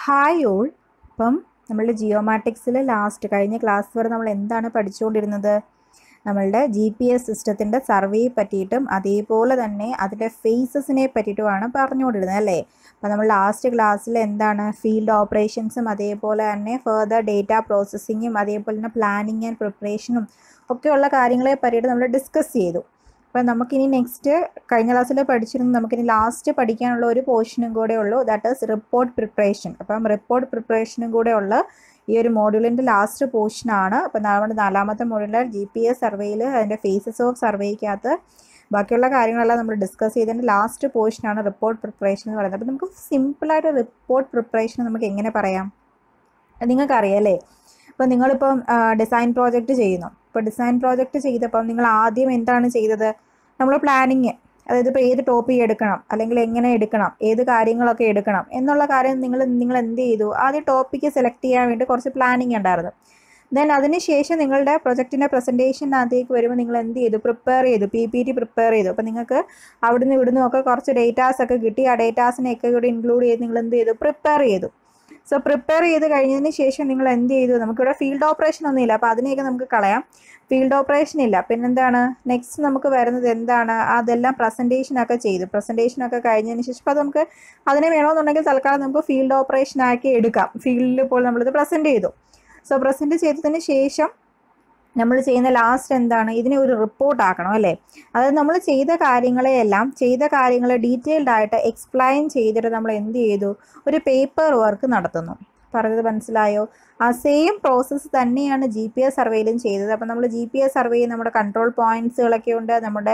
hi all ഇപ്പം നമ്മളുടെ ജിയോമാറ്റിക്സിൽ last കഴിഞ്ഞ ക്ലാസ് വരെ നമ്മൾ എന്താണ് പഠിച്ചുകൊണ്ടിരുന്നത് നമ്മളുടെ ജി പി എസ് സിസ്റ്റത്തിൻ്റെ സർവേയെ പറ്റിയിട്ടും അതേപോലെ തന്നെ അതിൻ്റെ ഫേസസിനെ പറ്റിയിട്ടുമാണ് പറഞ്ഞുകൊണ്ടിരുന്നത് അല്ലേ അപ്പോൾ നമ്മൾ ലാസ്റ്റ് ക്ലാസ്സിൽ എന്താണ് ഫീൽഡ് ഓപ്പറേഷൻസും അതേപോലെ തന്നെ ഫെർദർ ഡേറ്റ പ്രോസസ്സിങ്ങും അതേപോലെ തന്നെ പ്ലാനിങ് ആൻഡ് പ്രിപ്പറേഷനും ഒക്കെയുള്ള കാര്യങ്ങളെ പറ്റിയിട്ട് നമ്മൾ ഡിസ്കസ് ചെയ്തു അപ്പം നമുക്കിനി നെക്സ്റ്റ് കഴിഞ്ഞ ക്ലാസ്സിൽ പഠിച്ചിരുന്നു നമുക്കിനി ലാസ്റ്റ് പഠിക്കാനുള്ള ഒരു പോർഷനും കൂടെ ഉള്ളൂ ദാറ്റ് ഈസ് റിപ്പോർട്ട് പ്രിപ്പറേഷൻ അപ്പം റിപ്പോർട്ട് പ്രിപ്പറേഷനും കൂടെ ഉള്ള ഈ ഒരു മോഡ്യൂളിൻ്റെ ലാസ്റ്റ് പോർഷനാണ് അപ്പം നമ്മുടെ നാലാമത്തെ മോഡ്യൂളിൽ ജി പി എസ് സർവേയിൽ അതിൻ്റെ ഫേസസ് ഓഫ് സർവേക്കകത്ത് ബാക്കിയുള്ള കാര്യങ്ങളെല്ലാം നമ്മൾ ഡിസ്കസ് ചെയ്തതിൻ്റെ ലാസ്റ്റ് പോർഷനാണ് റിപ്പോർട്ട് പ്രിപ്പറേഷൻ എന്ന് പറയുന്നത് അപ്പം നമുക്ക് സിമ്പിളായിട്ട് റിപ്പോർട്ട് പ്രിപ്പറേഷൻ നമുക്ക് എങ്ങനെ പറയാം നിങ്ങൾക്കറിയാം അല്ലേ ഇപ്പോൾ നിങ്ങളിപ്പം ഡിസൈൻ പ്രോജക്റ്റ് ചെയ്യുന്നു ഇപ്പോൾ ഡിസൈൻ പ്രോജക്റ്റ് ചെയ്തപ്പം നിങ്ങൾ ആദ്യം എന്താണ് ചെയ്തത് നമ്മൾ പ്ലാനിങ് അതായത് ഇപ്പോൾ ഏത് ടോപ്പിക് എടുക്കണം അല്ലെങ്കിൽ എങ്ങനെ എടുക്കണം ഏത് കാര്യങ്ങളൊക്കെ എടുക്കണം എന്നുള്ള കാര്യം നിങ്ങൾ നിങ്ങൾ എന്ത് ചെയ്തു ആദ്യം ടോപ്പിക്ക് സെലക്ട് ചെയ്യാൻ വേണ്ടി കുറച്ച് പ്ലാനിങ് ഉണ്ടായിരുന്നു ദെൻ അതിനുശേഷം നിങ്ങളുടെ പ്രൊജക്റ്റിൻ്റെ പ്രസൻറ്റേഷനകത്തേക്ക് വരുമ്പോൾ നിങ്ങൾ എന്ത് ചെയ്തു പ്രിപ്പയർ ചെയ്തു പി പി ടി പ്രിപ്പയർ ചെയ്തു അപ്പോൾ നിങ്ങൾക്ക് അവിടുന്ന് ഇവിടുന്ന് ഒക്കെ കുറച്ച് ഡേറ്റാസ് ഒക്കെ കിട്ടി ആ ഡേറ്റാസിനെയൊക്കെ കൂടി ഇൻക്ലൂഡ് ചെയ്ത് നിങ്ങൾ എന്ത് ചെയ്തു പ്രിപ്പയർ ചെയ്തു സോ പ്രിപ്പയർ ചെയ്ത് കഴിഞ്ഞതിന് ശേഷം നിങ്ങൾ എന്ത് ചെയ്തു നമുക്കിവിടെ ഫീൽഡ് ഓപ്പറേഷൻ ഒന്നുമില്ല അപ്പോൾ അതിനെയൊക്കെ നമുക്ക് കളയാം ഫീൽഡ് ഓപ്പറേഷൻ ഇല്ല പിന്നെന്താണ് നെക്സ്റ്റ് നമുക്ക് വരുന്നത് എന്താണ് അതെല്ലാം പ്രസൻറ്റേഷനൊക്കെ ചെയ്തു പ്രസൻറ്റേഷനൊക്കെ കഴിഞ്ഞതിന് ശേഷം അപ്പോൾ അത് നമുക്ക് അതിനെ വേണമെന്നുണ്ടെങ്കിൽ തൽക്കാലം നമുക്ക് ഫീൽഡ് ഓപ്പറേഷൻ ആക്കി എടുക്കാം ഫീൽഡിൽ പോയി നമ്മളിത് പ്രസൻറ്റ് ചെയ്തു സോ പ്രസൻറ്റ് ചെയ്തതിന് ശേഷം നമ്മൾ ചെയ്യുന്ന ലാസ്റ്റ് എന്താണ് ഇതിനെ ഒരു റിപ്പോർട്ട് ആക്കണം അല്ലേ അതായത് നമ്മൾ ചെയ്ത കാര്യങ്ങളെയെല്ലാം ചെയ്ത കാര്യങ്ങൾ ഡീറ്റെയിൽഡ് ആയിട്ട് എക്സ്പ്ലെയിൻ ചെയ്തിട്ട് നമ്മൾ എന്ത് ചെയ്തു ഒരു പേപ്പർ വർക്ക് നടത്തുന്നു പറഞ്ഞത് മനസ്സിലായോ ആ സെയിം പ്രോസസ്സ് തന്നെയാണ് ജി പി എസ് സർവേയിലും ചെയ്തത് അപ്പോൾ നമ്മൾ ജി പി എസ് സർവേയിൽ നമ്മുടെ കൺട്രോൾ പോയിന്റ്സുകളൊക്കെ ഉണ്ട് നമ്മുടെ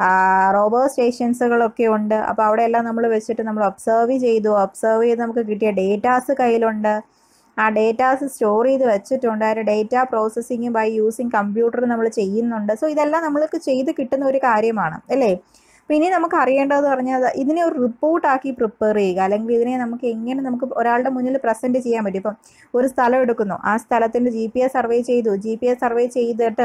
റോബോ സ്റ്റേഷൻസുകളൊക്കെ ഉണ്ട് അപ്പോൾ അവിടെയെല്ലാം നമ്മൾ വെച്ചിട്ട് നമ്മൾ ഒബ്സർവ് ചെയ്തു ഒബ്സർവ് ചെയ്ത് നമുക്ക് കിട്ടിയ ഡേറ്റാസ് കയ്യിലുണ്ട് ആ ഡേറ്റാസ് സ്റ്റോർ ചെയ്ത് വെച്ചിട്ടുണ്ട് ആ data processing by using computer നമ്മൾ ചെയ്യുന്നുണ്ട് സോ ഇതെല്ലാം നമ്മൾക്ക് ചെയ്ത് കിട്ടുന്ന ഒരു കാര്യമാണ് അല്ലേ അപ്പോൾ ഇനി നമുക്ക് അറിയേണ്ടതെന്ന് പറഞ്ഞാൽ ഇതിനെ ഒരു റിപ്പോർട്ടാക്കി പ്രിപ്പയർ ചെയ്യുക അല്ലെങ്കിൽ ഇതിനെ നമുക്ക് എങ്ങനെ നമുക്ക് ഒരാളുടെ മുന്നിൽ പ്രസൻറ്റ് ചെയ്യാൻ പറ്റും ഇപ്പം ഒരു സ്ഥലം എടുക്കുന്നു ആ സ്ഥലത്തിൻ്റെ ജി പി എസ് സർവേ ചെയ്തു ജി പി എസ് സർവേ ചെയ്തിട്ട്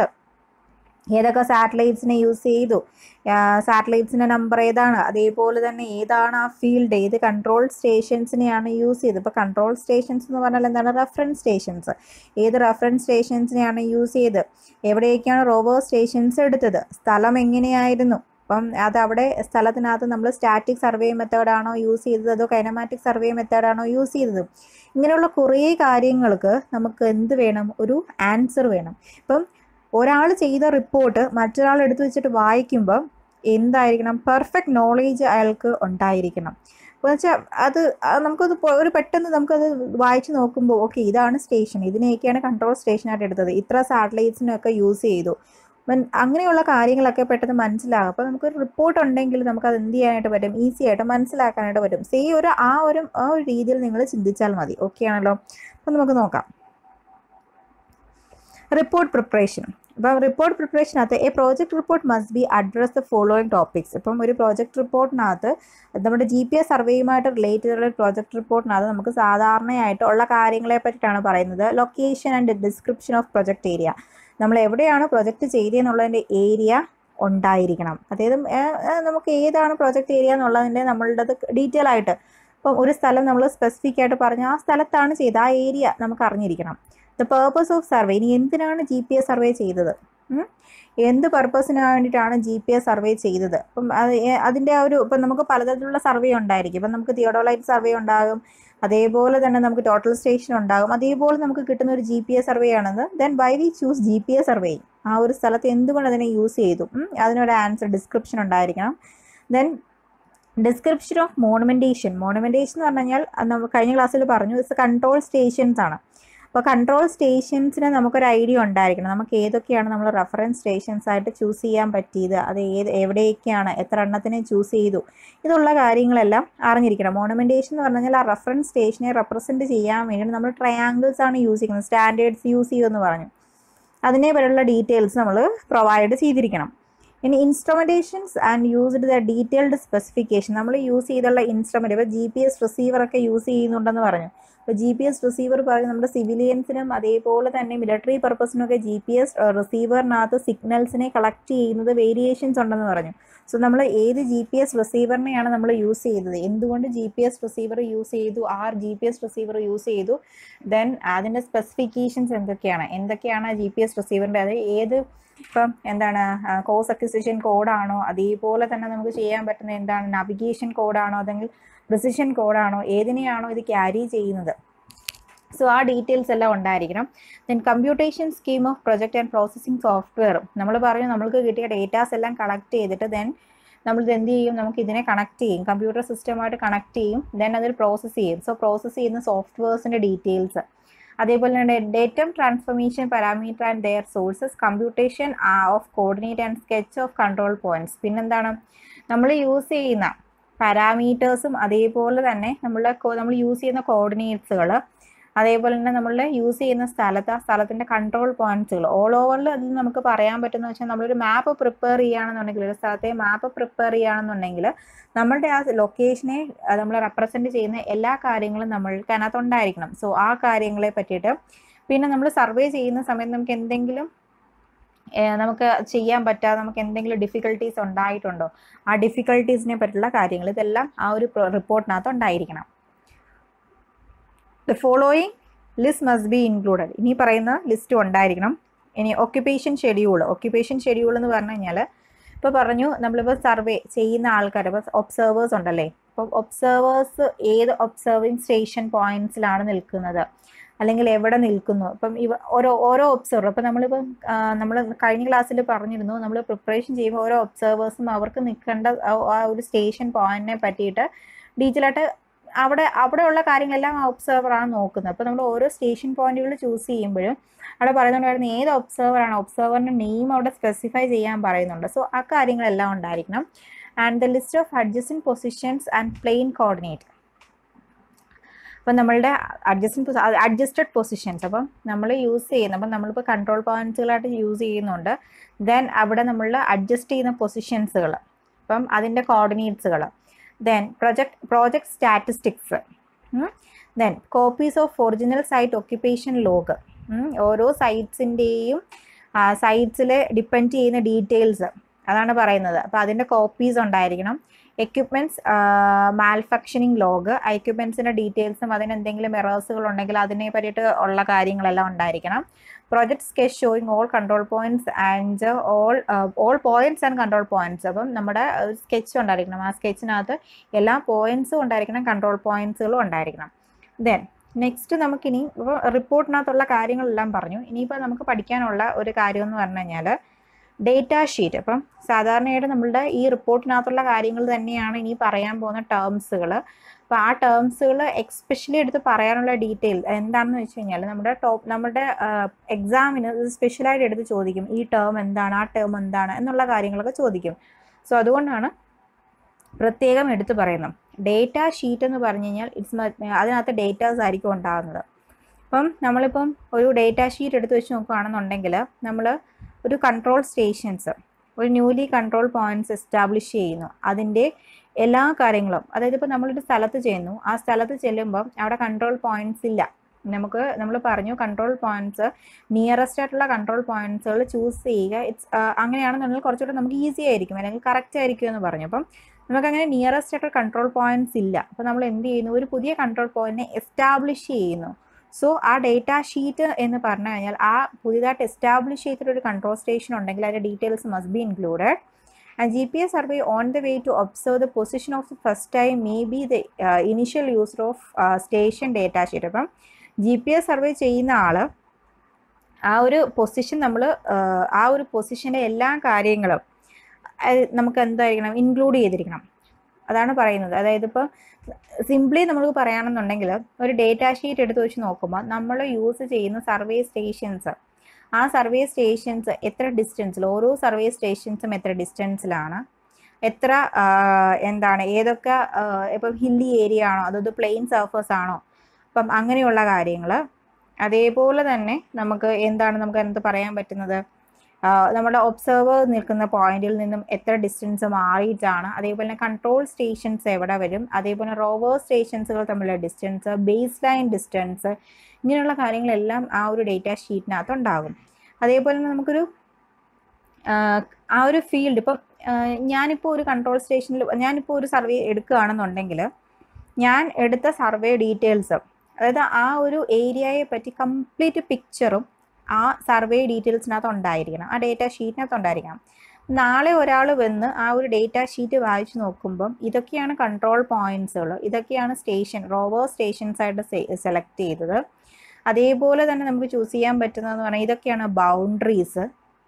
ഏതൊക്കെ സാറ്റലൈറ്റ്സിനെ യൂസ് ചെയ്തു സാറ്റലൈറ്റ്സിൻ്റെ നമ്പർ ഏതാണ് അതേപോലെ തന്നെ ഏതാണ് ആ ഫീൽഡ് ഏത് കൺട്രോൾ സ്റ്റേഷൻസിനെയാണ് യൂസ് ചെയ്തത് ഇപ്പോൾ കൺട്രോൾ സ്റ്റേഷൻസ് എന്ന് പറഞ്ഞാൽ എന്താണ് റെഫറൻസ് സ്റ്റേഷൻസ് ഏത് റെഫറൻസ് സ്റ്റേഷൻസിനെയാണ് യൂസ് ചെയ്ത് എവിടെയൊക്കെയാണ് റോവർ സ്റ്റേഷൻസ് എടുത്തത് സ്ഥലം എങ്ങനെയായിരുന്നു അപ്പം അത് അവിടെ സ്ഥലത്തിനകത്ത് നമ്മൾ സ്റ്റാറ്റിക് സർവേ മെത്തേഡാണോ യൂസ് ചെയ്തത് അതോ കൈനമാറ്റിക് സർവേ മെത്തേഡാണോ യൂസ് ചെയ്തത് ഇങ്ങനെയുള്ള കുറേ കാര്യങ്ങൾക്ക് നമുക്ക് എന്ത് വേണം ഒരു ആൻസർ വേണം ഇപ്പം ഒരാൾ ചെയ്ത റിപ്പോർട്ട് മറ്റൊരാൾ എടുത്തു വെച്ചിട്ട് വായിക്കുമ്പോൾ എന്തായിരിക്കണം പെർഫെക്റ്റ് നോളേജ് അയാൾക്ക് ഉണ്ടായിരിക്കണം അപ്പോൾ വെച്ചാൽ അത് നമുക്കത് ഒരു പെട്ടെന്ന് നമുക്കത് വായിച്ച് നോക്കുമ്പോൾ ഓക്കെ ഇതാണ് സ്റ്റേഷൻ ഇതിനെയൊക്കെയാണ് കൺട്രോൾ സ്റ്റേഷനായിട്ട് എടുത്തത് ഇത്ര സാറ്റലൈറ്റ്സിനൊക്കെ യൂസ് ചെയ്തു അങ്ങനെയുള്ള കാര്യങ്ങളൊക്കെ പെട്ടെന്ന് മനസ്സിലാകും അപ്പോൾ നമുക്കൊരു റിപ്പോർട്ട് ഉണ്ടെങ്കിൽ നമുക്കത് എന്ത് ചെയ്യാനായിട്ട് പറ്റും ഈസി ആയിട്ട് മനസ്സിലാക്കാനായിട്ട് പറ്റും സേ ഒരു ആ ഒരു ആ ഒരു രീതിയിൽ നിങ്ങൾ ചിന്തിച്ചാൽ മതി ഓക്കെ ആണല്ലോ അപ്പോൾ നമുക്ക് നോക്കാം റിപ്പോർട്ട് പ്രിപ്പറേഷൻ അപ്പം റിപ്പോർട്ട് പ്രിപ്പറേഷനകത്ത് a project report must be address the following topics ഇപ്പം ഒരു പ്രോജക്റ്റ് റിപ്പോർട്ടിനകത്ത് നമ്മുടെ ജി പി എസ് സർവേയുമായിട്ട് റിലേറ്റ് ചെയ്തുള്ള പ്രോജക്റ്റ് റിപ്പോർട്ടിനകത്ത് നമുക്ക് സാധാരണയായിട്ട് ഉള്ള കാര്യങ്ങളെ പറ്റിയിട്ടാണ് പറയുന്നത് location and description of project area നമ്മൾ എവിടെയാണ് പ്രൊജക്റ്റ് ചെയ്തതെന്നുള്ളതിൻ്റെ ഏരിയ ഉണ്ടായിരിക്കണം അതായത് നമുക്ക് ഏതാണ് പ്രൊജക്റ്റ് ഏരിയ എന്നുള്ളതിൻ്റെ നമ്മളുടെ ഡീറ്റെയിൽ ആയിട്ട് ഇപ്പം ഒരു സ്ഥലം നമ്മൾ സ്പെസിഫിക് ആയിട്ട് പറഞ്ഞാൽ ആ സ്ഥലത്താണ് ചെയ്തത് ആ ഏരിയ നമുക്ക് അറിഞ്ഞിരിക്കണം ദ പേർപ്പസ് ഓഫ് സർവേ ഇനി എന്തിനാണ് ജി പി എസ് സർവേ ചെയ്തത് എന്ത് പർപ്പസിന് വേണ്ടിയിട്ടാണ് ജി പി എസ് സർവേ ചെയ്തത് അപ്പം അതിൻ്റെ ഒരു ഇപ്പം നമുക്ക് പലതരത്തിലുള്ള സർവേ ഉണ്ടായിരിക്കും ഇപ്പം നമുക്ക് തിയോഡോലൈറ്റ് സർവേ ഉണ്ടാകും അതേപോലെ തന്നെ നമുക്ക് ടോട്ടൽ സ്റ്റേഷൻ ഉണ്ടാകും അതേപോലെ നമുക്ക് കിട്ടുന്ന ഒരു ജി പി എസ് സർവേ ആണത് then why we choose G P S survey ആ ഒരു സ്ഥലത്ത് എന്തുകൊണ്ട് അതിനെ യൂസ് ചെയ്തു അതിനൊരു ആൻസർ ഡിസ്ക്രിപ്ഷൻ ഉണ്ടായിരിക്കണം then description of monumentation monumentation എന്ന് പറഞ്ഞു കഴിഞ്ഞാൽ നമ്മൾ കഴിഞ്ഞ ക്ലാസ്സിൽ പറഞ്ഞു ഇറ്റ്സ് കൺട്രോൾ സ്റ്റേഷൻസ് ആണ് അപ്പോൾ കൺട്രോൾ സ്റ്റേഷൻസിന് നമുക്കൊരു ഐഡിയ ഉണ്ടായിരിക്കണം നമുക്ക് ഏതൊക്കെയാണ് നമ്മൾ റെഫറൻസ് സ്റ്റേഷൻസ് ആയിട്ട് ചൂസ് ചെയ്യാൻ പറ്റിയത് അത് ഏത് എവിടെയൊക്കെയാണ് എത്ര എണ്ണത്തിനെ ചൂസ് ചെയ്തു ഇതുള്ള കാര്യങ്ങളെല്ലാം അറിഞ്ഞിരിക്കണം മോണമെൻറ്റേഷൻ എന്ന് പറഞ്ഞു കഴിഞ്ഞാൽ ആ റെഫറൻസ് സ്റ്റേഷനെ റെപ്രസെൻറ്റ് ചെയ്യാൻ വേണ്ടി നമ്മൾ ട്രയാങ്കിൾസ് ആണ് യൂസ് ചെയ്യുന്നത് സ്റ്റാൻഡേർഡ്സ് യൂസ് ചെയ്യുമെന്ന് പറഞ്ഞു അതിനെ പറ്റിയുള്ള ഡീറ്റെയിൽസ് നമ്മൾ പ്രൊവൈഡ് ചെയ്തിരിക്കണം ഇനി instrumentations and used the detailed specification നമ്മൾ യൂസ് ചെയ്തുള്ള ഇൻസ്ട്രുമെൻറ്റ് ഇപ്പോൾ ജി പി എസ് റിസീവറൊക്കെ യൂസ് ചെയ്യുന്നുണ്ടെന്ന് പറഞ്ഞു ഇപ്പോൾ ജി പി എസ് റിസീവർ പറയും നമ്മുടെ സിവിലിയൻസിനും അതേപോലെ തന്നെ മിലിറ്ററി പർപ്പസിനൊക്കെ ജി പി എസ് റിസീവറിനകത്ത് സിഗ്നൽസിനെ കളക്ട് ചെയ്യുന്നത് വേരിയേഷൻസ് ഉണ്ടെന്ന് പറഞ്ഞു സോ നമ്മൾ ഏത് ജി പി എസ് റിസീവറിനെയാണ് നമ്മൾ യൂസ് ചെയ്തത് എന്തുകൊണ്ട് G P S receiver use ചെയ്തു ആർ G P S receiver use ചെയ്തു ദെൻ അതിൻ്റെ സ്പെസിഫിക്കേഷൻസ് എന്തൊക്കെയാണ് എന്തൊക്കെയാണ് ജി പി എസ് റിസീവറിൻ്റെ അത് ഏത് ഇപ്പം എന്താണ് കോഴ്സ് അക്വിസിഷൻ കോഡാണോ അതേപോലെ തന്നെ നമുക്ക് ചെയ്യാൻ പറ്റുന്ന എന്താണ് നാവിഗേഷൻ കോഡാണോ അല്ലെങ്കിൽ പ്രിസിഷൻ കോഡാണോ ഏതിനെയാണോ ഇത് ക്യാരി ചെയ്യുന്നത് സോ ആ ഡീറ്റെയിൽസ് എല്ലാം ഉണ്ടായിരിക്കണം then computation scheme of project and processing സോഫ്റ്റ്വെയറും നമ്മൾ പറഞ്ഞു നമ്മൾക്ക് കിട്ടിയ ഡേറ്റാസ് എല്ലാം കളക്ട് ചെയ്തിട്ട് ദെൻ നമ്മൾ ഇത് എന്ത് ചെയ്യും നമുക്ക് ഇതിനെ കണക്ട് ചെയ്യും കമ്പ്യൂട്ടർ സിസ്റ്റമായിട്ട് കണക്ട് ചെയ്യും ദെൻ അതിൽ പ്രോസസ്സ് ചെയ്യും സോ പ്രോസസ്സ് ചെയ്യുന്ന സോഫ്റ്റ്വെയർസിൻ്റെ ഡീറ്റെയിൽസ് അതേപോലെ തന്നെ datum transformation parameter and their sources computation of coordinate and sketch of control points പിന്നെന്താണ് നമ്മൾ യൂസ് ചെയ്യുന്ന പാരാമീറ്റേഴ്സും അതേപോലെ തന്നെ നമ്മളെ നമ്മൾ യൂസ് ചെയ്യുന്ന കോർഡിനേറ്റ്സുകൾ അതേപോലെ തന്നെ നമ്മൾ യൂസ് ചെയ്യുന്ന സ്ഥലത്ത് ആ സ്ഥലത്തിൻ്റെ കൺട്രോൾ പോയിന്റ്സുകൾ ഓൾ ഓവറിൽ അതിൽ നമുക്ക് പറയാൻ പറ്റുന്ന വെച്ചാൽ നമ്മളൊരു മാപ്പ് പ്രിപ്പയർ ചെയ്യുകയാണെന്നുണ്ടെങ്കിൽ ഒരു സ്ഥലത്തെ മാപ്പ് പ്രിപ്പയർ ചെയ്യുകയാണെന്നുണ്ടെങ്കിൽ നമ്മളുടെ ആ ലൊക്കേഷനെ നമ്മൾ റെപ്രസെൻറ്റ് ചെയ്യുന്ന എല്ലാ കാര്യങ്ങളും നമ്മൾക്ക് അതിനകത്ത് ഉണ്ടായിരിക്കണം സോ ആ കാര്യങ്ങളെ പറ്റിയിട്ട് പിന്നെ നമ്മൾ സർവേ ചെയ്യുന്ന സമയത്ത് നമുക്ക് എന്തെങ്കിലും നമുക്ക് ചെയ്യാൻ പറ്റാതെ നമുക്ക് എന്തെങ്കിലും ഡിഫിക്കൽട്ടീസ് ഉണ്ടായിട്ടുണ്ടോ ആ ഡിഫിക്കൽട്ടീസിനെ പറ്റിയുള്ള കാര്യങ്ങൾ ഇതെല്ലാം ആ ഒരു റിപ്പോർട്ടിനകത്ത് ഉണ്ടായിരിക്കണം the following list must be included ഇനി പറയുന്ന ലിസ്റ്റ് ഉണ്ടായിരിക്കണം ഇനി ഒക്യുപ്പേഷൻ ഷെഡ്യൂൾ ഒക്യുപ്പേഷൻ ഷെഡ്യൂൾ എന്ന് പറഞ്ഞു കഴിഞ്ഞാൽ ഇപ്പോൾ പറഞ്ഞു നമ്മളിപ്പോൾ സർവേ ചെയ്യുന്ന ആൾക്കാർ ഇപ്പോൾ ഒബ്സർവേഴ്സ് ഉണ്ടല്ലേ അപ്പോൾ ഒബ്സർവേഴ്സ് ഏത് ഒബ്സർവിങ് സ്റ്റേഷൻ പോയിന്റ്സിലാണ് നിൽക്കുന്നത് അല്ലെങ്കിൽ എവിടെ നിൽക്കുന്നു ഇപ്പം ഇവ ഓരോ ഓരോ ഒബ്സർവർ അപ്പം നമ്മളിപ്പം നമ്മൾ കഴിഞ്ഞ ക്ലാസ്സിൽ പറഞ്ഞിരുന്നു നമ്മൾ പ്രിപ്പറേഷൻ ചെയ്യുമ്പോൾ ഓരോ ഒബ്സർവേഴ്സും അവർക്ക് നിൽക്കേണ്ട ആ ഒരു സ്റ്റേഷൻ പോയിന്റിനെ പറ്റിയിട്ട് ഡീറ്റെയിൽ ആയിട്ട് അവിടെ അവിടെയുള്ള കാര്യങ്ങളെല്ലാം ആ ഒബ്സർവറാണ് നോക്കുന്നത് അപ്പോൾ നമ്മൾ ഓരോ സ്റ്റേഷൻ പോയിന്റുകൾ ചൂസ് ചെയ്യുമ്പോഴും അവിടെ പറയുന്നുണ്ടായിരുന്നു ഏത് ഒബ്സർവറാണ് ഒബ്സർവറിൻ്റെ നെയിം അവിടെ സ്പെസിഫൈ ചെയ്യാൻ പറയുന്നുണ്ട് സോ ആ കാര്യങ്ങളെല്ലാം ഉണ്ടായിരിക്കണം and the list of adjusted positions and plane coordinate അപ്പം നമ്മളുടെ അഡ്ജസ്റ്റൻ അഡ്ജസ്റ്റഡ് പൊസിഷൻസ് അപ്പം നമ്മൾ യൂസ് ചെയ്യുന്ന അപ്പം നമ്മളിപ്പോൾ കൺട്രോൾ പോയിന്റ്സുകളായിട്ട് യൂസ് ചെയ്യുന്നുണ്ട് ദെൻ അവിടെ നമ്മൾ അഡ്ജസ്റ്റ് ചെയ്യുന്ന പൊസിഷൻസുകൾ അപ്പം അതിൻ്റെ കോർഡിനേറ്റ്സുകൾ then project project statistics then copies of original site occupation log ഓരോ സൈറ്റ്സിൻ്റെയും സൈറ്റ്സിൽ ഡിപ്പെൻഡ് ചെയ്യുന്ന ഡീറ്റെയിൽസ് അതാണ് പറയുന്നത് അപ്പോൾ അതിൻ്റെ കോപ്പീസ് ഉണ്ടായിരിക്കണം എക്യുപ്മെൻറ്റ്സ് മാൽഫക്ഷനിങ് ലോഗ് എക്യുപ്മെൻറ്റ്സിൻ്റെ ഡീറ്റെയിൽസും അതിന് എന്തെങ്കിലും എറേഴ്സുകൾ ഉണ്ടെങ്കിൽ അതിനെ പറ്റിയിട്ട് ഉള്ള കാര്യങ്ങളെല്ലാം ഉണ്ടായിരിക്കണം project sketch showing all control points and all all points and control points അപ്പം നമ്മുടെ സ്കെച്ച് ഉണ്ടായിരിക്കണം ആ സ്കെച്ചിനകത്ത് എല്ലാ പോയിന്റ്സും ഉണ്ടായിരിക്കണം കൺട്രോൾ പോയിന്റ്സുകളും ഉണ്ടായിരിക്കണം ദെൻ നെക്സ്റ്റ് നമുക്കിനി ഇപ്പോൾ റിപ്പോർട്ടിനകത്തുള്ള കാര്യങ്ങളെല്ലാം പറഞ്ഞു ഇനിയിപ്പോൾ നമുക്ക് പഠിക്കാനുള്ള ഒരു കാര്യം എന്ന് പറഞ്ഞു കഴിഞ്ഞാൽ ഡേറ്റ ഷീറ്റ് അപ്പം സാധാരണയായിട്ട് നമ്മളുടെ ഈ റിപ്പോർട്ടിനകത്തുള്ള കാര്യങ്ങൾ തന്നെയാണ് ഇനി പറയാൻ പോകുന്ന ടേംസുകൾ അപ്പോൾ ആ ടേംസുകൾ എക്സ്പെഷ്യലി എടുത്ത് പറയാനുള്ള ഡീറ്റെയിൽ എന്താണെന്ന് വെച്ച് കഴിഞ്ഞാൽ നമ്മുടെ ടോപ്പ് നമ്മുടെ എക്സാമിന് സ്പെഷ്യലായിട്ട് എടുത്ത് ചോദിക്കും ഈ ടേം എന്താണ് ആ ടേം എന്താണ് എന്നുള്ള കാര്യങ്ങളൊക്കെ ചോദിക്കും സോ അതുകൊണ്ടാണ് പ്രത്യേകം എടുത്ത് പറയുന്നത് ഡേറ്റ ഷീറ്റ് എന്ന് പറഞ്ഞു കഴിഞ്ഞാൽ ഇറ്റ്സ് അതിനകത്ത് ഡേറ്റാസ് ആയിരിക്കും ഉണ്ടാകുന്നത് അപ്പം നമ്മളിപ്പം ഒരു ഡേറ്റ ഷീറ്റ് എടുത്ത് വെച്ച് നോക്കുകയാണെന്നുണ്ടെങ്കിൽ നമ്മൾ ഒരു കൺട്രോൾ സ്റ്റേഷൻസ് ഒരു ന്യൂലി കൺട്രോൾ പോയിന്റ്സ് എസ്റ്റാബ്ലിഷ് ചെയ്യുന്നു അതിൻ്റെ എല്ലാ കാര്യങ്ങളും അതായത് ഇപ്പോൾ നമ്മളൊരു സ്ഥലത്ത് ചെയ്യുന്നു ആ സ്ഥലത്ത് ചെല്ലുമ്പം അവിടെ കൺട്രോൾ പോയിന്റ്സ് ഇല്ല നമുക്ക് നമ്മൾ പറഞ്ഞു കൺട്രോൾ പോയിന്റ്സ് നിയറസ്റ്റ് ആയിട്ടുള്ള കൺട്രോൾ പോയിന്റ്സുകൾ ചൂസ് ചെയ്യുക ഇറ്റ്സ് അങ്ങനെയാണെന്നുണ്ടെങ്കിൽ കുറച്ചുകൂടെ നമുക്ക് ഈസി ആയിരിക്കും അല്ലെങ്കിൽ കറക്റ്റ് ആയിരിക്കും എന്ന് പറഞ്ഞു അപ്പം നമുക്കങ്ങനെ നിയറസ്റ്റ് ആയിട്ടുള്ള കൺട്രോൾ പോയിന്റ്സ് ഇല്ല അപ്പോൾ നമ്മൾ എന്ത് ചെയ്യുന്നു ഒരു പുതിയ കൺട്രോൾ പോയിന്റിനെ എസ്റ്റാബ്ലിഷ് ചെയ്യുന്നു സോ ആ ഡേറ്റ ഷീറ്റ് എന്ന് പറഞ്ഞു കഴിഞ്ഞാൽ ആ പുതിയതായിട്ട് എസ്റ്റാബ്ലിഷ് ചെയ്തിട്ടൊരു കൺട്രോൾ സ്റ്റേഷൻ ഉണ്ടെങ്കിൽ അതിൻ്റെ details must be included and G P S survey on the way to observe the position of the first time may be the initial user of station data sheet അപ്പം G P S survey ചെയ്യുന്ന ആൾ ആ ഒരു position നമ്മൾ ആ ഒരു പൊസിഷൻ്റെ എല്ലാ കാര്യങ്ങളും നമുക്ക് എന്തായിരിക്കണം ഇൻക്ലൂഡ് ചെയ്തിരിക്കണം അതാണ് പറയുന്നത് അതായത് ഇപ്പോൾ സിംപ്ലി നമുക്ക് പറയുകയാണെന്നുണ്ടെങ്കിൽ ഒരു ഡേറ്റ ഷീറ്റ് എടുത്ത് വെച്ച് നോക്കുമ്പോൾ നമ്മൾ യൂസ് ചെയ്യുന്ന സർവേ സ്റ്റേഷൻസ് ആ സർവേ സ്റ്റേഷൻസ് എത്ര ഡിസ്റ്റൻസിൽ ഓരോ സർവേ സ്റ്റേഷൻസും എത്ര ഡിസ്റ്റൻസിലാണ് എത്ര എന്താണ് ഏതൊക്കെ ഇപ്പം ഹില്ലി ഏരിയ ആണോ അതത് പ്ലെയിൻ സർഫസ് ആണോ അപ്പം അങ്ങനെയുള്ള കാര്യങ്ങൾ അതേപോലെ തന്നെ നമുക്ക് എന്താണ് നമുക്ക് എന്ത് പറയാൻ പറ്റുന്നത് നമ്മുടെ ഒബ്സർവർ നിൽക്കുന്ന പോയിന്റിൽ നിന്നും എത്ര ഡിസ്റ്റൻസ് മാറിയിട്ടാണ് അതേപോലെ തന്നെ കൺട്രോൾ സ്റ്റേഷൻസ് എവിടെ വരും അതേപോലെ റോവർ സ്റ്റേഷൻസുകൾ തമ്മിലുള്ള ഡിസ്റ്റൻസ് ബേസ് ലൈൻ ഡിസ്റ്റൻസ് ഇങ്ങനെയുള്ള കാര്യങ്ങളെല്ലാം ആ ഒരു ഡേറ്റ ഷീറ്റിനകത്ത് ഉണ്ടാകും അതേപോലെ തന്നെ നമുക്കൊരു ആ ഒരു ഫീൽഡ് ഇപ്പം ഞാനിപ്പോൾ ഒരു കൺട്രോൾ സ്റ്റേഷനിൽ ഞാനിപ്പോൾ ഒരു സർവേ എടുക്കുകയാണെന്നുണ്ടെങ്കിൽ ഞാൻ എടുത്ത സർവേ ഡീറ്റെയിൽസ് അതായത് ആ ഒരു ഏരിയയെ പറ്റി കംപ്ലീറ്റ് പിക്ചറും ആ സർവേ ഡീറ്റെയിൽസിനകത്ത് ഉണ്ടായിരിക്കണം ആ ഡേറ്റ ഷീറ്റിനകത്ത് ഉണ്ടായിരിക്കണം നാളെ ഒരാൾ വന്ന് ആ ഒരു ഡേറ്റ ഷീറ്റ് വായിച്ചു നോക്കുമ്പം ഇതൊക്കെയാണ് കൺട്രോൾ പോയിന്റ്സുകൾ ഇതൊക്കെയാണ് സ്റ്റേഷൻ റോവർ സ്റ്റേഷൻസ് ആയിട്ട് സെലക്ട് ചെയ്തത് അതേപോലെ തന്നെ നമുക്ക് ചൂസ് ചെയ്യാൻ പറ്റുന്നതെന്ന് പറഞ്ഞാൽ ഇതൊക്കെയാണ് ബൗണ്ടറീസ്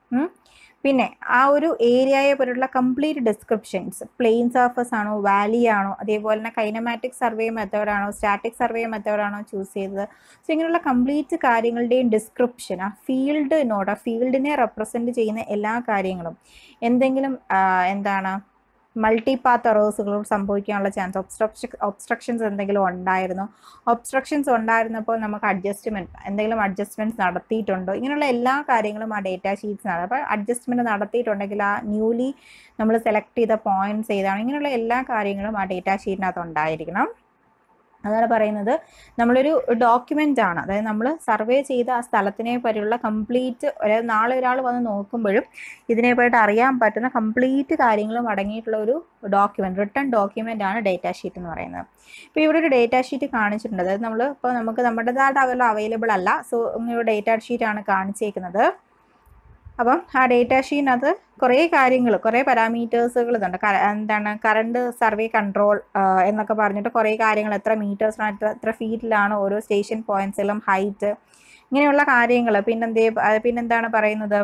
പിന്നെ ആ ഒരു ഏരിയയെ പറ്റിയുള്ള കംപ്ലീറ്റ് ഡിസ്ക്രിപ്ഷൻസ് പ്ലെയിൻ സർഫസ് ആണോ വാലി ആണോ അതേപോലെ തന്നെ കൈനമാറ്റിക് സർവേ മെത്തേഡാണോ സ്റ്റാറ്റിക് സർവേ മെത്തേഡാണോ ചൂസ് ചെയ്തത് സോ ഇങ്ങനെയുള്ള കംപ്ലീറ്റ് കാര്യങ്ങളുടെയും ഡിസ്ക്രിപ്ഷൻ ആ ഫീൽഡിനോട് ആ ഫീൽഡിനെ റെപ്രസെൻറ്റ് ചെയ്യുന്ന എല്ലാ കാര്യങ്ങളും എന്തെങ്കിലും എന്താണ് മൾട്ടി പാത്ത് എറേഴ്സുകൾ സംഭവിക്കാനുള്ള ചാൻസ് ഒബ്സ്ട്രക്ഷൻ ഒബ്സ്ട്രക്ഷൻസ് എന്തെങ്കിലും ഉണ്ടായിരുന്നോ ഒബ്സ്ട്രക്ഷൻസ് ഉണ്ടായിരുന്നപ്പോൾ നമുക്ക് അഡ്ജസ്റ്റ്മെൻറ്റ് എന്തെങ്കിലും അഡ്ജസ്റ്റ്മെൻറ്റ്സ് നടത്തിയിട്ടുണ്ടോ ഇങ്ങനെയുള്ള എല്ലാ കാര്യങ്ങളും ആ ഡേറ്റ ഷീറ്റ്സിനാണ് അപ്പോൾ അഡ്ജസ്റ്റ്മെൻറ്റ് നടത്തിയിട്ടുണ്ടെങ്കിൽ ആ ന്യൂലി നമ്മൾ സെലക്ട് ചെയ്ത പോയിന്റ്സ് ഏതാണ് ഇങ്ങനെയുള്ള എല്ലാ കാര്യങ്ങളും ആ ഡേറ്റ ഷീറ്റിനകത്ത് ഉണ്ടായിരിക്കണം അതാണ് പറയുന്നത് നമ്മളൊരു ഡോക്യുമെൻ്റ് ആണ് അതായത് നമ്മൾ സർവേ ചെയ്ത ആ സ്ഥലത്തിനെ പറ്റിയുള്ള കംപ്ലീറ്റ് അതായത് നാളെ ഒരാൾ വന്ന് നോക്കുമ്പോഴും ഇതിനെ പറ്റി അറിയാൻ പറ്റുന്ന കംപ്ലീറ്റ് കാര്യങ്ങളും അടങ്ങിയിട്ടുള്ള ഒരു ഡോക്യുമെൻറ്റ് റിട്ടേൺ ഡോക്യുമെൻ്റ് ആണ് ഡേറ്റ ഷീറ്റ് എന്ന് പറയുന്നത് ഇപ്പോൾ ഇവിടെ ഒരു ഡേറ്റ ഷീറ്റ് കാണിച്ചിട്ടുണ്ട് അതായത് നമ്മൾ ഇപ്പോൾ നമുക്ക് നമ്മുടേതായിട്ട് അവൈലബിൾ അവൈലബിൾ അല്ല സോ ഒരു ഡേറ്റ ഷീറ്റാണ് കാണിച്ചേക്കുന്നത് അപ്പം ആ ഡേറ്റ ഷീറ്റിനകത്ത് കുറേ കാര്യങ്ങൾ കുറേ പാരാമീറ്റേഴ്സുകൾ ഇതുണ്ട് എന്താണ് കറണ്ട് സർവേ കൺട്രോൾ എന്നൊക്കെ പറഞ്ഞിട്ട് കുറേ കാര്യങ്ങൾ എത്ര മീറ്റേഴ്സിനാണ് എത്ര എത്ര ഫീറ്റിലാണ് ഓരോ സ്റ്റേഷൻ പോയിന്റ്സിലും ഹൈറ്റ് ഇങ്ങനെയുള്ള കാര്യങ്ങൾ പിന്നെന്തേ പിന്നെന്താണ് പറയുന്നത്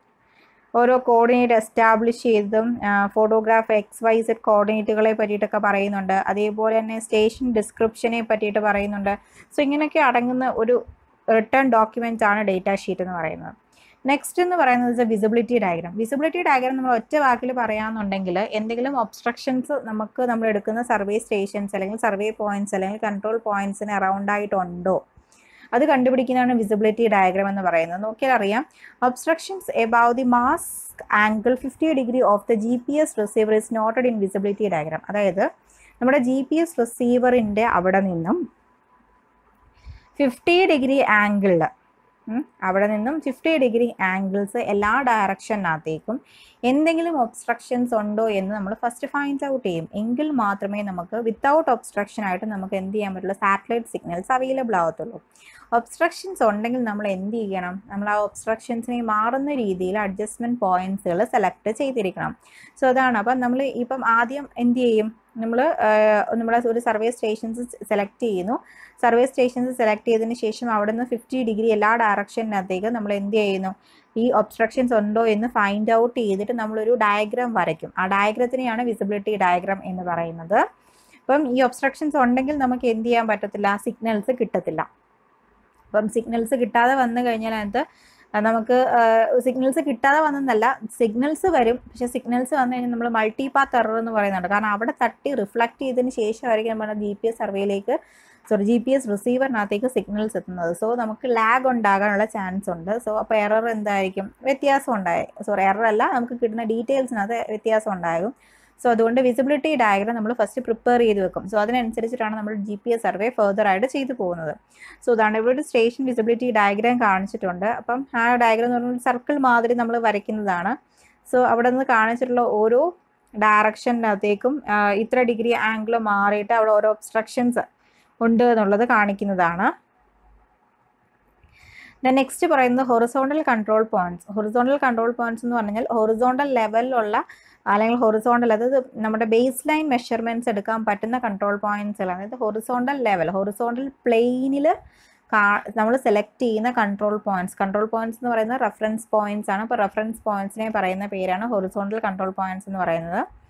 ഓരോ കോർഡിനേറ്റ് എസ്റ്റാബ്ലിഷ് ചെയ്തതും ഫോട്ടോഗ്രാഫ് എക്സ് വൈ സെഡ് കോർഡിനേറ്റുകളെ പറ്റിയിട്ടൊക്കെ പറയുന്നുണ്ട് അതേപോലെ തന്നെ സ്റ്റേഷൻ ഡിസ്ക്രിപ്ഷനെ പറ്റിയിട്ട് പറയുന്നുണ്ട് സോ ഇങ്ങനെയൊക്കെ അടങ്ങുന്ന ഒരു റിട്ടേൺ ഡോക്യുമെൻ്റ് ആണ് ഡേറ്റ ഷീറ്റ് എന്ന് പറയുന്നത് നെക്സ്റ്റ് എന്ന് പറയുന്നത് വിസിബിലിറ്റി ഡയഗ്രാം വിസിബിലിറ്റി ഡയഗ്രാം നമ്മൾ ഒറ്റ വാക്കിൽ പറയാമെന്നുണ്ടെങ്കിൽ എന്തെങ്കിലും ഒബ്സ്ട്രക്ഷൻസ് നമുക്ക് നമ്മൾ എടുക്കുന്ന സർവേ സ്റ്റേഷൻസ് അല്ലെങ്കിൽ സർവേ പോയിന്റ്സ് അല്ലെങ്കിൽ കൺട്രോൾ പോയിന്റ്സിന് അറൗണ്ട് ആയിട്ടുണ്ടോ അത് കണ്ടുപിടിക്കുന്നതാണ് വിസിബിലിറ്റി ഡയഗ്രാം എന്ന് പറയുന്നത് നോക്കിയാൽ അറിയാം obstructions above the mask angle fifty degree of the G P S receiver is noted in visibility diagram അതായത് നമ്മുടെ ജി പി എസ് റിസീവറിൻ്റെ അവിടെ നിന്നും ഫിഫ്റ്റി ഡിഗ്രി ആംഗിളിൽ അവിടെ നിന്നും ഫിഫ്റ്റി ഡിഗ്രി ആംഗിൾസ് എല്ലാ ഡയറക്ഷനകത്തേക്കും എന്തെങ്കിലും ഒബ്സ്ട്രക്ഷൻസ് ഉണ്ടോ എന്ന് നമ്മൾ ഫസ്റ്റ് ഫൈൻഡ് ഔട്ട് ചെയ്യും എങ്കിൽ മാത്രമേ നമുക്ക് വിത്തൗട്ട് ഒബ്സ്ട്രക്ഷൻ ആയിട്ട് നമുക്ക് എന്ത് ചെയ്യാൻ പറ്റുള്ളൂ സാറ്റലൈറ്റ് സിഗ്നൽസ് അവൈലബിൾ ആവത്തുള്ളൂ ഒബ്സ്ട്രക്ഷൻസ് ഉണ്ടെങ്കിൽ നമ്മൾ എന്ത് ചെയ്യണം നമ്മൾ ആ ഒബ്സ്ട്രക്ഷൻസിനെ മാറുന്ന രീതിയിൽ അഡ്ജസ്റ്റ്മെൻറ്റ് പോയിന്റ്സുകൾ സെലക്ട് ചെയ്തിരിക്കണം സോ അതാണ് അപ്പം നമ്മൾ ഇപ്പം ആദ്യം എന്ത് ചെയ്യും നമ്മൾ നമ്മുടെ ഒരു സർവേ സ്റ്റേഷൻസ് സെലക്ട് ചെയ്യുന്നു സർവേ സ്റ്റേഷൻസ് സെലക്ട് ചെയ്തതിന് ശേഷം അവിടെ നിന്ന് ഫിഫ്റ്റി ഡിഗ്രി എല്ലാ ഡയറക്ഷനകത്തേക്ക് നമ്മൾ എന്ത് ചെയ്യുന്നു ഈ ഒബ്സ്ട്രക്ഷൻസ് ഉണ്ടോ എന്ന് ഫൈൻഡ് ഔട്ട് ചെയ്തിട്ട് നമ്മളൊരു ഡയഗ്രാം വരയ്ക്കും ആ ഡയഗ്രത്തിനെയാണ് വിസിബിലിറ്റി ഡയഗ്രാം എന്ന് പറയുന്നത് അപ്പം ഈ ഒബ്സ്ട്രക്ഷൻസ് ഉണ്ടെങ്കിൽ നമുക്ക് എന്ത് ചെയ്യാൻ പറ്റത്തില്ല സിഗ്നൽസ് കിട്ടത്തില്ല അപ്പം സിഗ്നൽസ് കിട്ടാതെ വന്നു കഴിഞ്ഞാൽ അതിനകത്ത് നമുക്ക് സിഗ്നൽസ് കിട്ടാതെ വന്നെന്നല്ല സിഗ്നൽസ് വരും പക്ഷേ സിഗ്നൽസ് വന്നു കഴിഞ്ഞാൽ നമ്മൾ മൾട്ടി പാത്ത് എറർ എന്ന് പറയുന്നുണ്ട് കാരണം അവിടെ തട്ടി റിഫ്ലക്ട് ചെയ്തതിന് ശേഷമായിരിക്കും നമ്മുടെ ജി പി എസ് സർവേയിലേക്ക് സോറി ജി പി എസ് റിസീവറിനകത്തേക്ക് സിഗ്നൽസ് എത്തുന്നത് സോ നമുക്ക് ലാഗ് ഉണ്ടാകാനുള്ള ചാൻസ് ഉണ്ട് സോ അപ്പോൾ എറർ എന്തായിരിക്കും വ്യത്യാസം ഉണ്ടായി സോറി എറർ അല്ല നമുക്ക് കിട്ടുന്ന ഡീറ്റെയിൽസിനകത്ത് വ്യത്യാസം ഉണ്ടാകും സോ അതുകൊണ്ട് വിസിബിലിറ്റി ഡയഗ്രാം നമ്മൾ ഫസ്റ്റ് പ്രിപ്പയർ ചെയ്ത് വെക്കും സോ അതിനനുസരിച്ചിട്ടാണ് നമ്മൾ G P S survey further ആയിട്ട് ചെയ്തു പോകുന്നത് സോ അതാണ് ഇവിടെ ഒരു സ്റ്റേഷൻ വിസിബിലിറ്റി ഡയഗ്രാം കാണിച്ചിട്ടുണ്ട് അപ്പം ആ ഡയഗ്രാം എന്ന് പറഞ്ഞാൽ സർക്കിൾ മാതിരി നമ്മൾ വരയ്ക്കുന്നതാണ് സോ അവിടെ നിന്ന് കാണിച്ചിട്ടുള്ള ഓരോ ഡയറക്ഷനകത്തേക്കും ഇത്ര ഡിഗ്രി ആംഗിൾ മാറിയിട്ട് അവിടെ ഓരോ ഒബ്സ്ട്രക്ഷൻസ് ഉണ്ട് എന്നുള്ളത് കാണിക്കുന്നതാണ് നെക്സ്റ്റ് പറയുന്നത് horizontal control points horizontal control points എന്ന് പറഞ്ഞാൽ ഹൊറിസോണ്ടൽ ലെവലിലുള്ള അല്ലെങ്കിൽ ഹൊറിസോണ്ടൽ അതായത് നമ്മുടെ ബേസ് ലൈൻ മെഷർമെൻറ്റ്സ് എടുക്കാൻ പറ്റുന്ന കൺട്രോൾ പോയിന്റ്സുകളാണ് അതായത് ഹൊറിസോണ്ടൽ ലെവൽ ഹൊറിസോണ്ടൽ പ്ലെയിനിൽ നമ്മൾ സെലക്ട് ചെയ്യുന്ന കൺട്രോൾ പോയിന്റ്സ് കൺട്രോൾ പോയിന്റ്സ് എന്ന് പറയുന്നത് റെഫറൻസ് പോയിന്റ്സ് ആണ് അപ്പോൾ റെഫറൻസ് പോയിന്റ്സിനെ പറയുന്ന പേരാണ് ഹൊറിസോണ്ടൽ കൺട്രോൾ പോയിന്റ്സ് എന്ന് പറയുന്നത്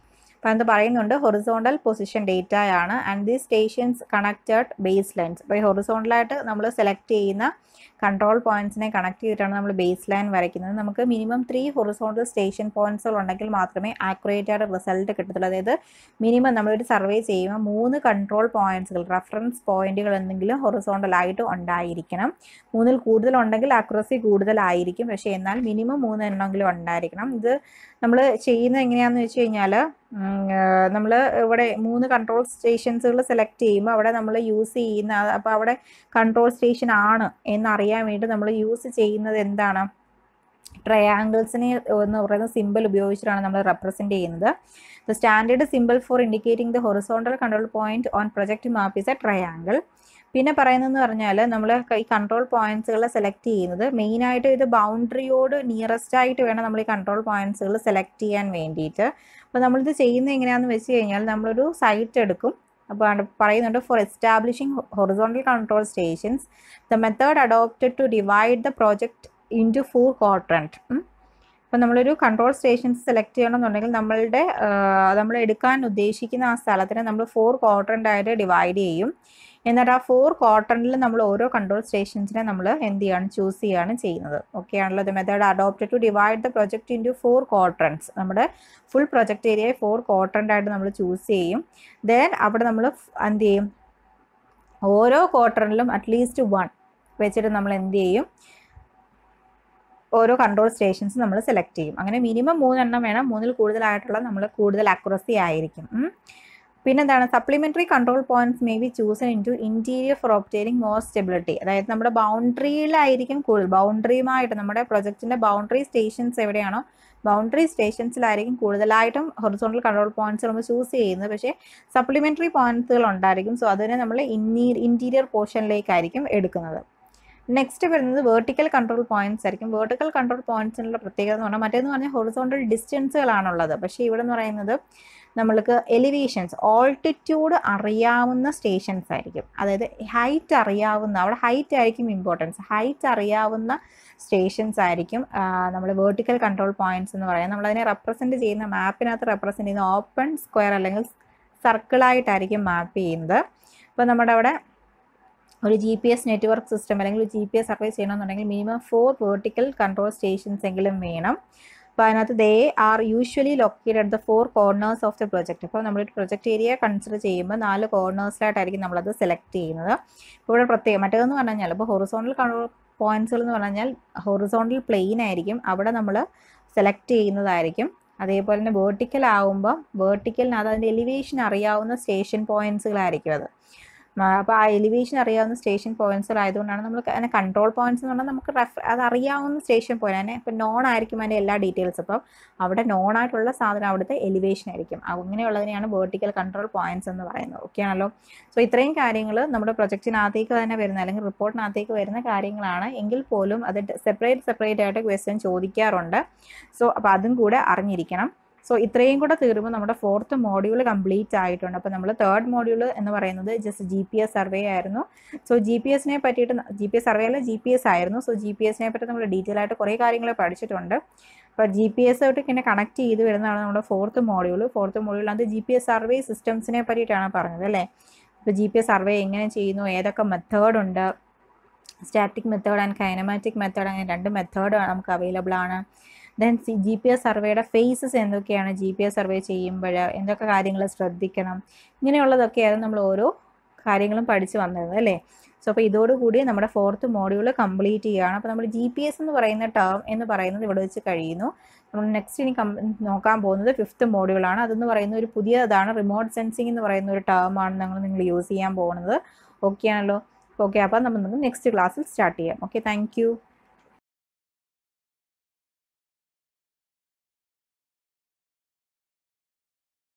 അപ്പോൾ എന്ത് പറയുന്നുണ്ട് ഹൊറിസോണ്ടൽ പൊസിഷൻ ഡേറ്റയാണ് and the stations connected base lines അപ്പോൾ ഈ ഹൊറിസോണ്ടലായിട്ട് നമ്മൾ സെലക്ട് ചെയ്യുന്ന കൺട്രോൾ പോയിന്റ്സിനെ കണക്ട് ചെയ്തിട്ടാണ് നമ്മൾ ബേസ് ലൈൻ വരയ്ക്കുന്നത് നമുക്ക് മിനിമം ത്രീ ഹൊറിസോണ്ടൽ സ്റ്റേഷൻ പോയിന്റ്സുകൾ ഉണ്ടെങ്കിൽ മാത്രമേ ആക്യുറേറ്റ് ആയിട്ട് റിസൾട്ട് കിട്ടത്തുള്ളൂ അതായത് മിനിമം നമ്മളൊരു സർവേ ചെയ്യുമ്പോൾ മൂന്ന് കൺട്രോൾ പോയിന്റ്സുകൾ റെഫറൻസ് പോയിന്റുകൾ എന്തെങ്കിലും ഹൊറിസോണ്ടലായിട്ട് ഉണ്ടായിരിക്കണം മൂന്നിൽ കൂടുതലുണ്ടെങ്കിൽ ആക്യുറസി കൂടുതലായിരിക്കും പക്ഷേ എന്നാൽ മിനിമം മൂന്ന് എണ്ണമെങ്കിലും ഉണ്ടായിരിക്കണം ഇത് നമ്മൾ ചെയ്യുന്നത് എങ്ങനെയാണെന്ന് വെച്ച് കഴിഞ്ഞാൽ നമ്മൾ ഇവിടെ മൂന്ന് കൺട്രോൾ സ്റ്റേഷൻസുകൾ സെലക്ട് ചെയ്യുമ്പോൾ അവിടെ നമ്മൾ യൂസ് ചെയ്യുന്ന അപ്പോൾ അവിടെ കൺട്രോൾ സ്റ്റേഷൻ ആണ് എന്നറിയാൻ വേണ്ടി നമ്മൾ യൂസ് ചെയ്യുന്നത് എന്താണ് ട്രയാങ്കിൾസിനെ എന്ന് പറയുന്ന സിമ്പിൾ ഉപയോഗിച്ചിട്ടാണ് നമ്മൾ റെപ്രസെൻറ്റ് ചെയ്യുന്നത് the standard symbol for indicating the horizontal control point on project map is a triangle പിന്നെ പറയുന്നതെന്ന് പറഞ്ഞാൽ നമ്മൾ ഈ കൺട്രോൾ പോയിന്റ്സുകൾ സെലക്ട് ചെയ്യുന്നത് മെയിനായിട്ട് ഇത് ബൗണ്ടറിയോട് നിയറസ്റ്റ് ആയിട്ട് വേണം നമ്മൾ ഈ കൺട്രോൾ പോയിന്റ്സുകൾ സെലക്ട് ചെയ്യാൻ വേണ്ടിയിട്ട് അപ്പോൾ നമ്മളിത് ചെയ്യുന്നത് എങ്ങനെയാണെന്ന് വെച്ച് കഴിഞ്ഞാൽ നമ്മളൊരു സൈറ്റ് എടുക്കും അപ്പോൾ പറയുന്നുണ്ട് for establishing horizontal control stations the method adopted to divide the project into four quadrant അപ്പോൾ നമ്മളൊരു കൺട്രോൾ സ്റ്റേഷൻസ് സെലക്ട് ചെയ്യണമെന്നുണ്ടെങ്കിൽ നമ്മളുടെ നമ്മൾ എടുക്കാൻ ഉദ്ദേശിക്കുന്ന ആ സ്ഥലത്തിനെ നമ്മൾ ഫോർ ക്വാർട്ടറൻ്റ് ആയിട്ട് ഡിവൈഡ് ചെയ്യും എന്നിട്ട് ആ ഫോർ ക്വാർട്ടറിൽ നമ്മൾ ഓരോ കൺട്രോൾ സ്റ്റേഷൻസിനെ നമ്മൾ എന്ത് ചെയ്യാണ് ചൂസ് ചെയ്യാണ് ചെയ്യുന്നത് ഓക്കെ ആണല്ലോ the method adopted to divide the project into four quadrants നമ്മുടെ ഫുൾ പ്രൊജക്ട് ഏരിയയെ ഫോർ ക്വാർട്ടറൻ്റ് ആയിട്ട് നമ്മൾ ചൂസ് ചെയ്യും ദെൻ അവിടെ നമ്മൾ എന്ത് ചെയ്യും ഓരോ ക്വാർട്ടറിലും അറ്റ്ലീസ്റ്റ് വൺ വെച്ചിട്ട് നമ്മൾ എന്ത് ചെയ്യും ഓരോ കൺട്രോൾ സ്റ്റേഷൻസ് നമ്മൾ സെലക്ട് ചെയ്യും അങ്ങനെ മിനിമം മൂന്നെണ്ണം വേണം മൂന്നിൽ കൂടുതലായിട്ടുള്ള നമ്മൾ കൂടുതൽ അക്യുറസി ആയിരിക്കും പിന്നെന്താണ് supplementary control points may be chosen into interior for obtaining more stability അതായത് നമ്മുടെ ബൗണ്ടറിയിലായിരിക്കും കൂടുതൽ ബൗണ്ടറിയുമായിട്ട് നമ്മുടെ പ്രൊജക്റ്റിൻ്റെ ബൗണ്ടറി സ്റ്റേഷൻസ് എവിടെയാണോ ബൗണ്ടറി സ്റ്റേഷൻസിലായിരിക്കും കൂടുതലായിട്ടും ഹൊറിസോണ്ടൽ കൺട്രോൾ പോയിന്റ്സ് നമ്മൾ ചൂസ് ചെയ്യുന്നത് പക്ഷേ സപ്ലിമെൻ്ററി പോയിന്റ്സുകൾ ഉണ്ടായിരിക്കും സോ അതിനെ നമ്മൾ ഇന്നീ ഇൻറ്റീരിയർ പോർഷനിലേക്കായിരിക്കും എടുക്കുന്നത് നെക്സ്റ്റ് വരുന്നത് വേർട്ടിക്കൽ കൺട്രോൾ പോയിന്റ്സ് ആയിരിക്കും വേർട്ടിക്കൽ കൺട്രോൾ പോയിന്റ്സിനുള്ള പ്രത്യേകത എന്ന് പറഞ്ഞാൽ മറ്റേന്ന് പറഞ്ഞാൽ ഹൊറിസോണ്ടൽ ഡിസ്റ്റൻസുകളാണുള്ളത് പക്ഷേ ഇവിടെ എന്ന് പറയുന്നത് നമ്മൾക്ക് എലിവേഷൻസ് ഓൾട്ടിറ്റ്യൂഡ് അറിയാവുന്ന സ്റ്റേഷൻസ് ആയിരിക്കും അതായത് ഹൈറ്റ് അറിയാവുന്ന അവിടെ ഹൈറ്റ് ആയിരിക്കും ഇമ്പോർട്ടൻസ് ഹൈറ്റ് അറിയാവുന്ന സ്റ്റേഷൻസ് ആയിരിക്കും നമ്മൾ വേർട്ടിക്കൽ കൺട്രോൾ പോയിന്റ്സ് എന്ന് പറയുന്നത് നമ്മളതിനെ റെപ്രസെൻറ്റ് ചെയ്യുന്ന മാപ്പിനകത്ത് റെപ്രസെൻറ്റ് ചെയ്യുന്ന ഓപ്പൺ സ്ക്വയർ അല്ലെങ്കിൽ സർക്കിളായിട്ടായിരിക്കും മാപ്പ് ചെയ്യുന്നത് അപ്പോൾ നമ്മുടെ അവിടെ ഒരു G P S network system അല്ലെങ്കിൽ ജി പി എസ് സർവേ ചെയ്യണമെന്നുണ്ടെങ്കിൽ minimum four vertical control stations എങ്കിലും വേണം അപ്പോൾ അതിനകത്ത് they are usually located at the four corners of the project അപ്പോൾ നമ്മളൊരു പ്രൊജക്റ്റ് ഏരിയ കൺസിഡർ ചെയ്യുമ്പോൾ നാല് കോർണേഴ്സിലായിട്ടായിരിക്കും നമ്മളത് സെലക്ട് ചെയ്യുന്നത് ഇപ്പോൾ ഇവിടെ പ്രത്യേകം മറ്റേതെന്ന് പറഞ്ഞു കഴിഞ്ഞാൽ ഇപ്പോൾ ഹൊറിസോണ്ടൽ കൺട്രോൾ പോയിന്റ്സുകൾ എന്ന് പറഞ്ഞു കഴിഞ്ഞാൽ ഹൊറിസോണ്ടൽ പ്ലെയിൻ ആയിരിക്കും അവിടെ നമ്മൾ സെലക്ട് ചെയ്യുന്നതായിരിക്കും അതേപോലെ തന്നെ വേർട്ടിക്കൽ ആകുമ്പോൾ വേർട്ടിക്കലിനകത്ത് അതിൻ്റെ എലിവേഷൻ അറിയാവുന്ന സ്റ്റേഷൻ പോയിന്റ്സുകളായിരിക്കും അത് അപ്പോൾ ആ എലിവേഷൻ അറിയാവുന്ന സ്റ്റേഷൻ പോയിന്റ്സ് ആയതുകൊണ്ടാണ് നമ്മൾ അതിനെ കൺട്രോൾ പോയിന്റ്സ് എന്ന് പറഞ്ഞാൽ നമുക്ക് റെഫ് അത് അറിയാവുന്ന സ്റ്റേഷൻ പോയിന്റ് അതിനെ ഇപ്പം നോൺ ആയിരിക്കും അതിൻ്റെ എല്ലാ ഡീറ്റെയിൽസ് അപ്പം അവിടെ നോൺ ആയിട്ടുള്ള സാധനം അവിടുത്തെ എലിവേഷൻ ആയിരിക്കും അങ്ങനെയുള്ളതിനെയാണ് വേർട്ടിക്കൽ കൺട്രോൾ പോയിന്റ്സ് എന്ന് പറയുന്നത് ഓക്കെ ആണല്ലോ സോ ഇത്രയും കാര്യങ്ങൾ നമ്മുടെ പ്രൊജക്റ്റിനകത്തേക്ക് തന്നെ വരുന്ന അല്ലെങ്കിൽ റിപ്പോർട്ടിനകത്തേക്ക് വരുന്ന കാര്യങ്ങളാണ് എങ്കിൽ പോലും അത് സെപ്പറേറ്റ് സെപ്പറേറ്റ് ആയിട്ട് ക്വസ്റ്റ്യൻ ചോദിക്കാറുണ്ട് സോ അപ്പോൾ അതും കൂടെ അറിഞ്ഞിരിക്കണം സോ ഇത്രയും കൂടെ തീരുമ്പോൾ നമ്മുടെ ഫോർത്ത് മോഡ്യൂൾ കംപ്ലീറ്റ് ആയിട്ടുണ്ട് അപ്പോൾ നമ്മൾ തേർഡ് മോഡ്യൂൾ എന്ന് പറയുന്നത് just G P S survey ആയിരുന്നു സോ ജി പി എസിനെ പറ്റിയിട്ട് ജി പി എസ് സർവേ അല്ല ജി പി എസ് ആയിരുന്നു സോ ജി പി എസിനെ പറ്റി നമ്മൾ ഡീറ്റെയിൽ ആയിട്ട് കുറേ കാര്യങ്ങൾ പഠിച്ചിട്ടുണ്ട് അപ്പോൾ ജി പി എസ് ആയിട്ട് ഇങ്ങനെ കണക്ട് ചെയ്ത് വരുന്നതാണ് നമ്മുടെ ഫോർത്ത് മോഡ്യൂൾ ഫോർത്ത് മോഡ്യൂളിനകത്ത് ജി പി എസ് സർവേ സിസ്റ്റംസിനെ പറ്റിയിട്ടാണ് പറഞ്ഞത് അല്ലേ അപ്പോൾ ജി പി എസ് സർവേ എങ്ങനെ ചെയ്യുന്നു ഏതൊക്കെ മെത്തേഡ് ഉണ്ട് static method and kinematic method അങ്ങനെ രണ്ട് മെത്തേഡ് നമുക്ക് അവൈലബിൾ ആണ് then see G P S സർവേയുടെ ഫേസസ് എന്തൊക്കെയാണ് ജി പി എസ് സർവേ ചെയ്യുമ്പോൾ എന്തൊക്കെ കാര്യങ്ങൾ ശ്രദ്ധിക്കണം ഇങ്ങനെയുള്ളതൊക്കെയായിരുന്നു നമ്മൾ ഓരോ കാര്യങ്ങളും പഠിച്ചു വന്നിരുന്നത് അല്ലേ സോ അപ്പോൾ ഇതോടുകൂടി നമ്മുടെ ഫോർത്ത് മോഡ്യൂൾ കംപ്ലീറ്റ് ചെയ്യുകയാണ് അപ്പോൾ നമ്മൾ ജി പി എസ് എന്ന് പറയുന്ന ടേം എന്ന് പറയുന്നത് ഇവിടെ വെച്ച് കഴിയുന്നു നമ്മൾ നെക്സ്റ്റ് ഇനി കം നോക്കാൻ പോകുന്നത് ഫിഫ്ത്ത് മോഡ്യൂളാണ് അതെന്ന് പറയുന്ന ഒരു പുതിയതാണ് റിമോട്ട് സെൻസിങ് എന്ന് പറയുന്ന ഒരു ടേമാണ് ഞങ്ങൾ നിങ്ങൾ യൂസ് ചെയ്യാൻ പോകുന്നത് ഓക്കെ ആണല്ലോ ഓക്കെ അപ്പോൾ നമ്മൾ നെക്സ്റ്റ് ക്ലാസ്സിൽ സ്റ്റാർട്ട് ചെയ്യാം ഓക്കെ താങ്ക്